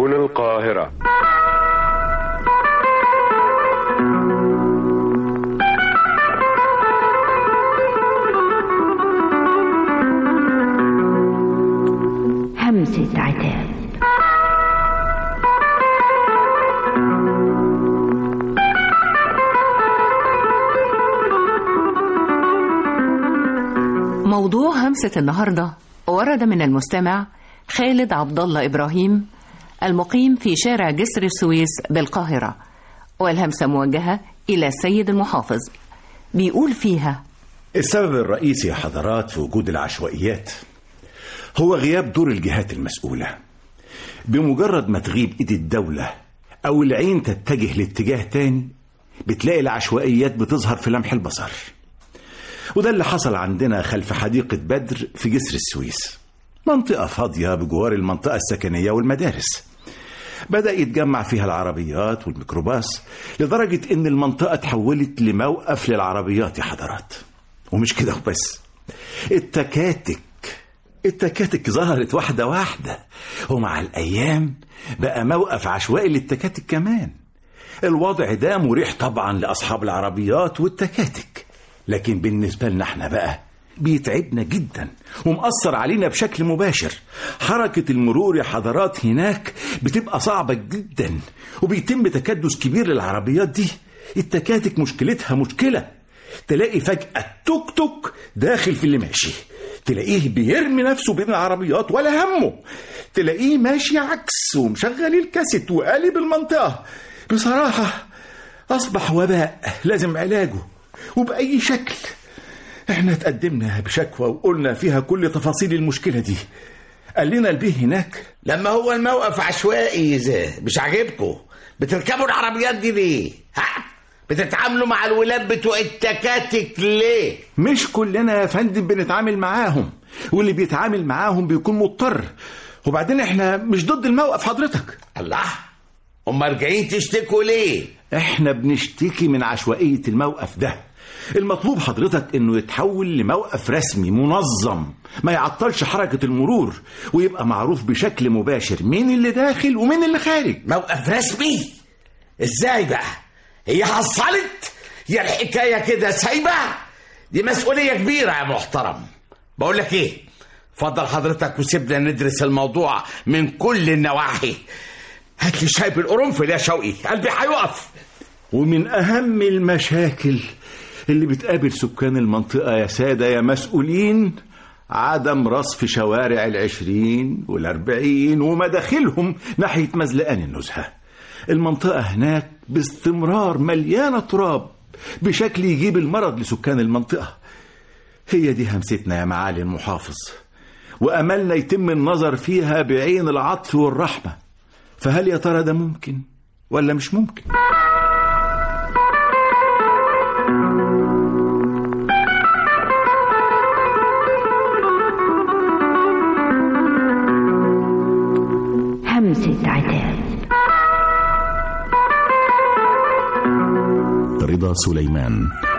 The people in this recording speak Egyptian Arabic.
هنا القاهرة همسة عتاب موضوع همسة النهاردة ورد من المستمع خالد عبد الله إبراهيم المقيم في شارع جسر السويس بالقاهرة والهمسة موجهة إلى السيد المحافظ بيقول فيها السبب الرئيسي يا حضرات في وجود العشوائيات هو غياب دور الجهات المسؤولة بمجرد ما تغيب ايد الدولة او العين تتجه لاتجاه تاني بتلاقي العشوائيات بتظهر في لمح البصر وده اللي حصل عندنا خلف حديقة بدر في جسر السويس منطقة فاضية بجوار المنطقة السكنية والمدارس بدأ يتجمع فيها العربيات والميكروباص لدرجة إن المنطقة تحولت لموقف للعربيات يا حضرات ومش كده وبس التكاتك التكاتك ظهرت واحدة واحدة ومع الأيام بقى موقف عشوائي للتكاتك كمان الوضع ده مريح طبعا لأصحاب العربيات والتكاتك لكن بالنسبة لنا احنا بقى بيتعبنا جدا ومأثر علينا بشكل مباشر حركة المرور يا حضرات هناك بتبقى صعبة جدا وبيتم تكدس كبير للعربيات دي التكاتك مشكلتها مشكلة تلاقي فجأة توك توك داخل في اللي ماشي تلاقيه بيرمي نفسه بين العربيات ولا همه تلاقيه ماشي عكس ومشغل الكاسيت وقالب المنطقة بصراحة أصبح وباء لازم علاجه وبأي شكل احنا تقدمنا بشكوى وقلنا فيها كل تفاصيل المشكلة دي قال لنا البيه هناك لما هو الموقف عشوائي زي مش عاجبكم بتركبوا العربيات دي ليه ها بتتعاملوا مع الولاد بتوع التكاتك ليه مش كلنا يا فندم بنتعامل معاهم واللي بيتعامل معاهم بيكون مضطر وبعدين احنا مش ضد الموقف حضرتك الله امال جايين تشتكوا ليه احنا بنشتكي من عشوائية الموقف ده المطلوب حضرتك انه يتحول لموقف رسمي منظم ما يعطلش حركة المرور ويبقى معروف بشكل مباشر مين اللي داخل ومين اللي خارج موقف رسمي ازاي بقى هي حصلت يا الحكايه كده سايبه دي مسؤوليه كبيره يا محترم بقول لك ايه اتفضل حضرتك وسيبنا ندرس الموضوع من كل النواحي هات لي شاي بالقرنفل يا شوقي قلبي هيقف ومن أهم المشاكل اللي بتقابل سكان المنطقة يا سادة يا مسؤولين عدم رصف شوارع العشرين والأربعين ومداخلهم ناحية مزلقان النزهة المنطقة هناك باستمرار مليانة تراب بشكل يجيب المرض لسكان المنطقة هي دي همستنا يا معالي المحافظ وأملنا يتم النظر فيها بعين العطف والرحمة فهل يا ترى ده ممكن ولا مش ممكن همسة عتاب رضا سليمان